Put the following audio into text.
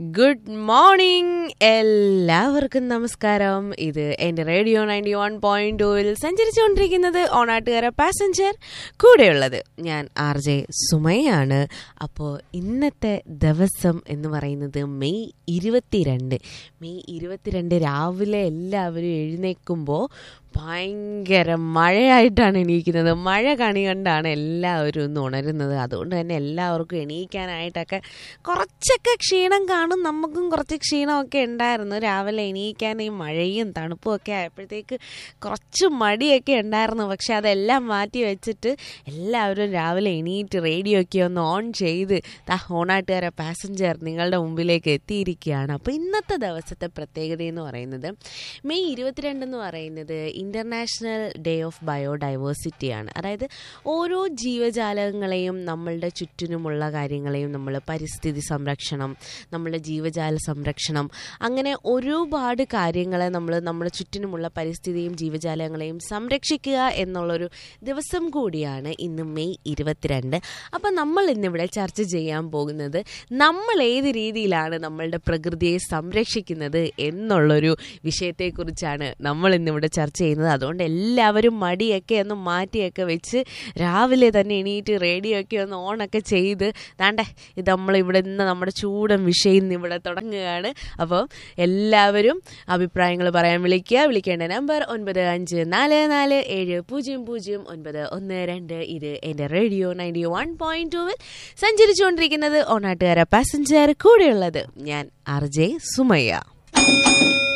good morning എല്ലാവർക്കും നമസ്കാരം ഇത് എൻ്റെ റേഡിയോ നയൻറ്റി വൺ പോയിന്റ് ടൂവിൽ സഞ്ചരിച്ചുകൊണ്ടിരിക്കുന്നത് ഓണാട്ടുകാര പാസഞ്ചർ കൂടെയുള്ളത് ഞാൻ ആർ ജെ സുമയാണ് അപ്പോൾ ഇന്നത്തെ ദിവസം എന്ന് പറയുന്നത് മെയ് ഇരുപത്തിരണ്ട് മെയ് ഇരുപത്തിരണ്ട് രാവിലെ എല്ലാവരും എഴുന്നേൽക്കുമ്പോൾ ഭയങ്കര മഴയായിട്ടാണ് എണീക്കുന്നത് മഴ കണി കണ്ടാണ് എല്ലാവരും ഒന്ന് ഉണരുന്നത് അതുകൊണ്ട് തന്നെ എല്ലാവർക്കും എണീക്കാനായിട്ടൊക്കെ കുറച്ചൊക്കെ ക്ഷീണം കാണും നമുക്കും കുറച്ച് ക്ഷീണമൊക്കെ ഉണ്ടായിരുന്നു രാവിലെ എണീക്കാൻ ഈ മഴയും തണുപ്പും ഒക്കെ ആയപ്പോഴത്തേക്ക് കുറച്ച് മടിയൊക്കെ ഉണ്ടായിരുന്നു പക്ഷെ അതെല്ലാം മാറ്റി വെച്ചിട്ട് എല്ലാവരും രാവിലെ എണീറ്റ് റേഡിയോ ഒക്കെ ഒന്ന് ഓൺ ചെയ്ത് ദാ ഓണാട്ടുകാരെ പാസഞ്ചർ നിങ്ങളുടെ മുമ്പിലേക്ക് എത്തിയിരിക്കുകയാണ് അപ്പോൾ ഇന്നത്തെ ദിവസത്തെ പ്രത്യേകത എന്ന് പറയുന്നത് മെയ് ഇരുപത്തിരണ്ട് എന്ന് പറയുന്നത് ഇൻ്റർനാഷണൽ ഡേ ഓഫ് ബയോഡൈവേഴ്സിറ്റിയാണ് അതായത് ഓരോ ജീവജാലങ്ങളെയും നമ്മളുടെ ചുറ്റിനുമുള്ള കാര്യങ്ങളെയും നമ്മൾ പരിസ്ഥിതി സംരക്ഷണം നമ്മളുടെ ജീവജാല സംരക്ഷണം അങ്ങനെ ഒരുപാട് കാര്യങ്ങളെ നമ്മൾ നമ്മുടെ ചുറ്റിനുമുള്ള പരിസ്ഥിതിയും ജീവജാലങ്ങളെയും സംരക്ഷിക്കുക എന്നുള്ളൊരു ദിവസം കൂടിയാണ് ഇന്ന് മെയ് ഇരുപത്തിരണ്ട് അപ്പം നമ്മൾ ഇന്നിവിടെ ചർച്ച ചെയ്യാൻ പോകുന്നത് നമ്മൾ ഏത് രീതിയിലാണ് നമ്മളുടെ പ്രകൃതിയെ സംരക്ഷിക്കുന്നത് എന്നുള്ളൊരു വിഷയത്തെക്കുറിച്ചാണ് നമ്മൾ ഇന്നിവിടെ ചർച്ച ചെയ്യുന്നത് അതുകൊണ്ട് എല്ലാവരും മടിയൊക്കെ ഒന്ന് മാറ്റിയൊക്കെ വെച്ച് രാവിലെ തന്നെ എണീറ്റ് റേഡിയോ ഒക്കെ ഒന്ന് ഓണൊക്കെ ചെയ്ത് ദാണ്ടേ ഇത് നമ്മളിവിടെ നിന്ന് നമ്മുടെ ചൂടൻ വിഷയം ഇന്ന് ഇവിടെ തുടങ്ങുകയാണ് അപ്പോൾ എല്ലാവരും അഭിപ്രായങ്ങൾ പറയാൻ വിളിക്കുക വിളിക്കേണ്ട നമ്പർ ഒൻപത് അഞ്ച് നാല് നാല് ഏഴ് പൂജ്യം പൂജ്യം ഒൻപത് ഒന്ന് രണ്ട് ഇത് എൻ്റെ റേഡിയോ നയൻറ്റി വൺ പോയിന്റ് ടൂവിൽ സഞ്ചരിച്ചുകൊണ്ടിരിക്കുന്നത് ഓണാട്ടുകാര പാസഞ്ചർ കൂടെയുള്ളത് ഞാൻ ആർ ജെ സുമയ്യ